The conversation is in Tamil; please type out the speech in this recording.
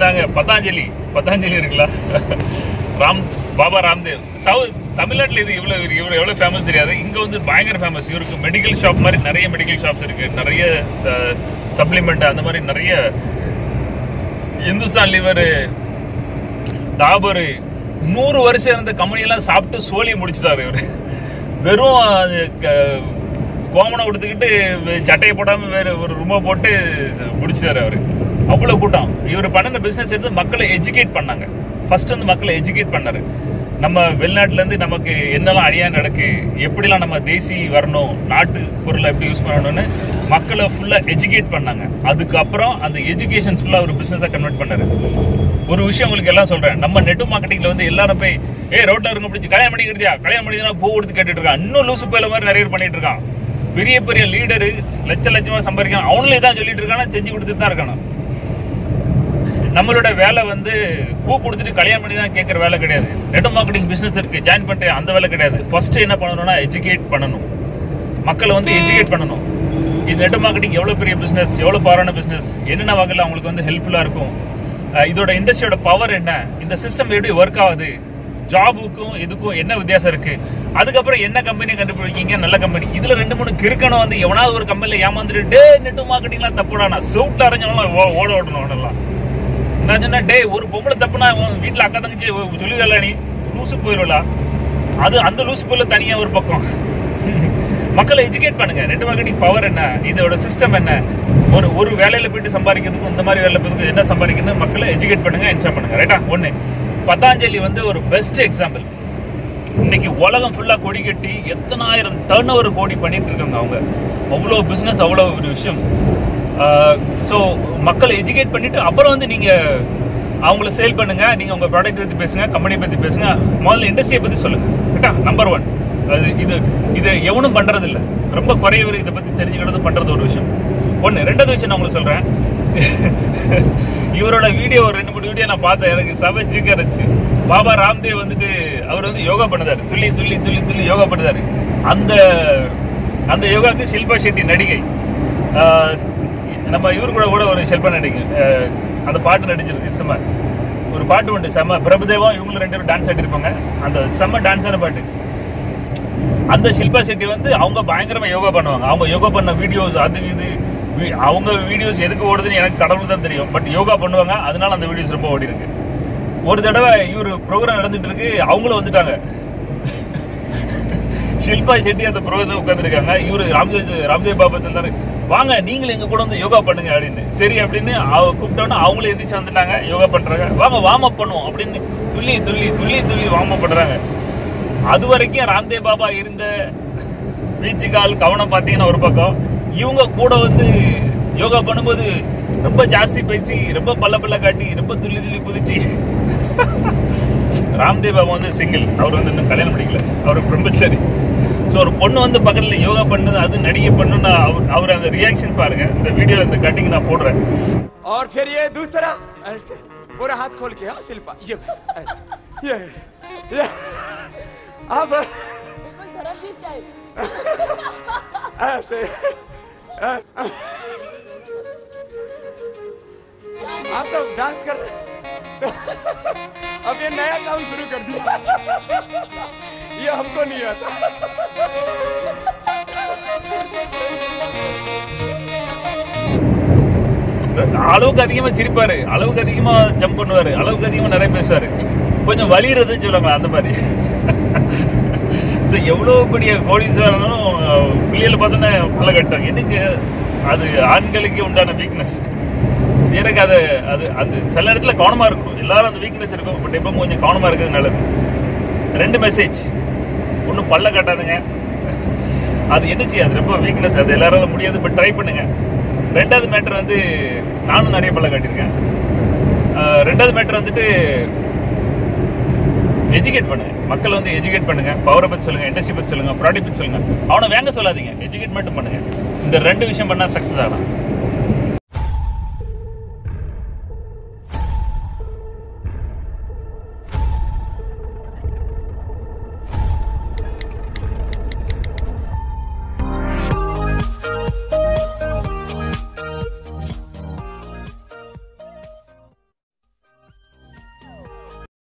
நாங்க பதாஞ்சலி பதாஞ்சலி இருக்குல்ல ராம் பாபா ராம்தேவ் சவுத் தமிழ்நாட்டில் இது இவ்வளோ இவர் எவ்வளோ ஃபேமஸ் தெரியாது இங்கே வந்து பயங்கர ஃபேமஸ் இவருக்கு மெடிக்கல் ஷாப் மாதிரி நிறைய மெடிக்கல் ஷாப்ஸ் இருக்கு நிறைய சப்ளிமெண்ட் அந்த மாதிரி நிறைய இந்துஸ்தான் லிவர் டாபர் நூறு வருஷம் இருந்த கம்பெனியெல்லாம் சாப்பிட்டு சோழி முடிச்சிட்டாரு இவர் வெறும் அது க- கோமணம் கொடுத்துக்கிட்டு வெ- சட்டையை போடாம வேற ஒரு ரூமை போட்டு முடிச்சிட்டாரு அவரு அவ்வளவு கூட்டம் இவர் பண்ணின பிசினஸ் எடுத்து மக்களை எஜுகேட் பண்ணாங்க ஃபர்ஸ்ட் வந்து மக்களை எஜுகேட் பண்ணாரு நம்ம வெளிநாட்டுல இருந்து நமக்கு என்னெல்லாம் அழியா நடக்கு எப்படிலாம் நம்ம தேசி வரணும் நாட்டு பொருளை எப்படி யூஸ் பண்ணணும்னு மக்களை ஃபுல்லா எஜுகேட் பண்ணாங்க அதுக்கப்புறம் அந்த எஜுகேஷன் ஃபுல்லா ஒரு பிசினஸா கன்வெர்ட் பண்ணாரு ஒரு விஷயம் உங்களுக்கு எல்லாம் சொல்றேன் நம்ம நெட் மார்க்கெட்டிங்ல வந்து எல்லாரும் போய் ஏய் ரோட்ல இருக்க பிடிச்சி கல்யாணம் பண்ணிக்கிறதியா கல்யாணம் பண்ணிக்கிறதா பூ கொடுத்து கேட்டுட்டு இருக்கான் இன்னும் லூசு போயில மாதிரி நிறைய பேர் பண்ணிட்டு இருக்கான் பெரிய பெரிய லீடரு லட்ச லட்சமா சம்பாதிக்கான் அவங்களே தான் சொல்லிட்டு இருக்கானா செஞ்சு கொடுத்துட்டு தான் இருக்கானா நம்மளோட வேலை வந்து பூ கொடுத்துட்டு கல்யாணம் பண்ணி தான் கேட்குற வேலை கிடையாது நெட் மார்க்கெட்டிங் பிசினஸ் இருக்கு ஜாயின் பண்றேன் அந்த வேலை கிடையாது ஃபர்ஸ்ட் என்ன பண்ணணும்னா எஜுகேட் பண்ணணும் மக்களை வந்து எஜுகேட் பண்ணணும் இது நெட் மார்க்கெட்டிங் எவ்வளோ பெரிய பிஸ்னஸ் எவ்வளோ பவரான பிஸ்னஸ் என்னென்ன வகையில் அவங்களுக்கு வந்து ஹெல்ப்ஃபுல்லாக இருக்கும் அஹ் இதோட இண்டஸ்ட்ரியோட பவர் என்ன இந்த சிஸ்டம் எப்படி ஒர்க் ஆகுது ஜாபுக்கும் இதுக்கும் என்ன வித்தியாசம் இருக்கு அதுக்கப்புறம் என்ன கம்பெனி கண்டுபிடிக்கீங்க நல்ல கம்பெனி இதுல ரெண்டு மூணு கிறுக்கணும் வந்து எவனாவது ஒரு கம்பெனில ஏமாந்துட்டு டே நெட் மார்க்கெட்டிங்லாம் தப்புடானா சவுட் அரைஞ்சவங்களாம் ஓ- ஓட ஓடணும் அவனெல்லாம் நான் சொன்னேன் டேய் ஒரு பொம்பளை தப்புனா உன் வீட்டுல அக்கா தங்கச்சி சொல்லிடல நீ லூசு போயிடுவலா அது அந்த லூசு போயில தனியா ஒரு பக்கம் மக்களை எஜுகேட் பண்ணுங்க நெட் மார்க்கெட்டிங் பவர் என்ன இதோட சிஸ்டம் என்ன ஒரு ஒரு வேலையில போயிட்டு சம்பாதிக்கிறதுக்கும் இந்த மாதிரி வேலையில போயிட்டு என்ன சம்பாதிக்கணும் மக்களை எஜுகேட் பண்ணுங்க என்ஜாய் பண்ணுங்க ரைட்டா ஒண்ணு பதாஞ்சலி வந்து ஒரு பெஸ்ட் எக்ஸாம்பிள் இன்னைக்கு உலகம் ஃபுல்லா கொடி கட்டி எத்தனாயிரம் டர்ன் ஓவர் கோடி பண்ணிட்டு இருக்காங்க அவங்க அவ்வளோ பிசினஸ் அவ்வளோ ஒரு விஷயம் ஸோ மக்களை எஜுகேட் பண்ணிட்டு அப்புறம் வந்து நீங்க அவங்கள சேல் பண்ணுங்க நீங்க உங்க ப்ராடக்ட் பத்தி பேசுங்க கம்பெனி பத்தி பேசுங்க முதல்ல இண்டஸ்ட்ரியை பத்தி சொல்லுங்க கரெக்டா நம்பர் ஒன் அது இது இது எவனும் பண்றது இல்ல ரொம்ப குறையவர் இதை பத்தி தெரிஞ்சுக்கிறது பண்றது ஒரு விஷயம் ஒண்ணு ரெண்டாவது விஷயம் நான் உங்களுக்கு சொல்றேன் இவரோட வீடியோ ஒரு ரெண்டு மூணு வீடியோ நான் பார்த்தேன் எனக்கு செம ஜிக்கா இருந்துச்சு பாபா ராம்தேவ் வந்துட்டு அவர் வந்து யோகா பண்ணுதாரு துள்ளி துள்ளி துள்ளி துள்ளி யோகா பண்ணுதாரு அந்த அந்த யோகாக்கு ஷில்பா ஷெட்டி நடிகை ஆஹ் நம்ம இவர் கூட கூட ஒரு ஷில்பா நடிகை ஆஹ் அந்த பாட்டு நடிச்சிருக்கு செம்ம ஒரு பாட்டு உண்டு செம்ம பிரபுதேவா இவங்க ரெண்டு பேரும் டான்ஸ் ஆடிருப்பாங்க அந்த செம்ம டான்ஸான பாட்டு அந்த ஷில்பா செட்டி வந்து அவங்க பயங்கரமா யோகா பண்ணுவாங்க அவங்க யோகா பண்ண வீடியோஸ் அது இது வி- அவங்க வீடியோஸ் எதுக்கு ஓடுதுன்னு எனக்கு கடவுள் தான் தெரியும் பட் யோகா பண்ணுவாங்க அதனால அந்த வீடியோஸ் ரொம்ப ஓடி இருக்கு ஒரு தடவை இவர் ப்ரோக்ராம் நடந்துட்டு இருக்கு அவங்களும் வந்துட்டாங்க ஷில்பா ஷெட்டி அந்த ப்ரோக்ராம் உட்காந்துருக்காங்க இவரு ராம்தேவ் ராம்தேவ் பாபா இருந்தாரு வாங்க நீங்களும் எங்க கூட வந்து யோகா பண்ணுங்க அப்படின்னு சரி அப்படின்னு அவ கூப்பிட்டோன்னா அவங்களும் எந்திரிச்சு வந்துட்டாங்க யோகா பண்றாங்க வாங்க வார்ம் அப் பண்ணுவோம் அப்படின்னு துள்ளி துள்ளி துள்ளி துள்ளி வார்ம் அப் பண்றாங்க அது வரைக்கும் ராம்தேவ் பாபா இருந்த பீச்சு கால் கவனம் பார்த்தீங்கன்னா ஒரு பக்கம் இவங்க கூட வந்து யோகா பண்ணும்போது ரொம்ப ஜாஸ்தி பேசி ரொம்ப பல்ல பல்ல காட்டி ரொம்ப துள்ளி துள்ளி குதிச்சு ராம்தேவ் பாபா வந்து சிங்கிள் அவர் வந்து இன்னும் கல்யாணம் பண்ணிக்கல அவர் பிரம்மச்சாரி ஸோ ஒரு பொண்ணு வந்து பக்கத்துல யோகா பண்ணது அது நடிகை பண்ணுன்னா அவர் அவர் அந்த ரியாக்ஷன் பாருங்க இந்த வீடியோல இந்த கட்டிங் நான் போடுறேன் और फिर ये दूसरा ऐसे पूरा हाथ खोल के हाँ शिल्पा ये ऐसे, ये ये अब बिल्कुल धर्मवीर टाइप ऐसे ऐ- आप तो डांस कर रहे अब ये नया काम शुरू कर दिया ये हमको नहीं आता அளவுக்கு அதிகமா சிரிப்பாரு அளவுக்கு அதிகமா ஜம்ப் பண்ணுவாரு அளவுக்கு அதிகமா நிறைய பேசுவாரு கொஞ்சம் வலிறதுன்னு சொல்லுவாங்க அந்த மாதிரி ஸோ எவ்வளோ பெரிய கோடீஸ்வரனும் பிள்ளைகளை பார்த்தோன்னே பிள்ளை கட்டாங்க என்னச்சு அது ஆண்களுக்கு உண்டான வீக்னஸ் எனக்கு அது அது அது சில இடத்துல கவனமா இருக்கணும் எல்லாரும் அந்த வீக்னஸ் இருக்கும் பட் எப்போ கொஞ்சம் கவனமா இருக்கிறது நல்லது ரெண்டு மெசேஜ் ஒன்றும் பல்ல கட்டாதுங்க அது என்னச்சு அது ரொம்ப வீக்னஸ் அது எல்லாரால முடியாது பட் ட்ரை பண்ணுங்க ரெண்டாவது மேட்டர் வந்து நானும் நிறைய பல்ல காட்டியிருக்கேன் ஆஹ் ரெண்டாவது மேட்டர் வந்துட்டு எஜுகேட் பண்ணுங்க மக்கள் வந்து எஜுகேட் பண்ணுங்க பவரை பத்தி சொல்லுங்க இண்டஸ்ட்ரி பத்தி சொல்லுங்க ப்ராடக்ட் பத்தி சொல்லுங்க அவனை வேங்க சொல்லாதீங்க எஜுகேட் மட்டும் பண்ணுங்க இந்த ரெண்டு விஷயம் பண்ணா சக்சஸ் ஆகலாம்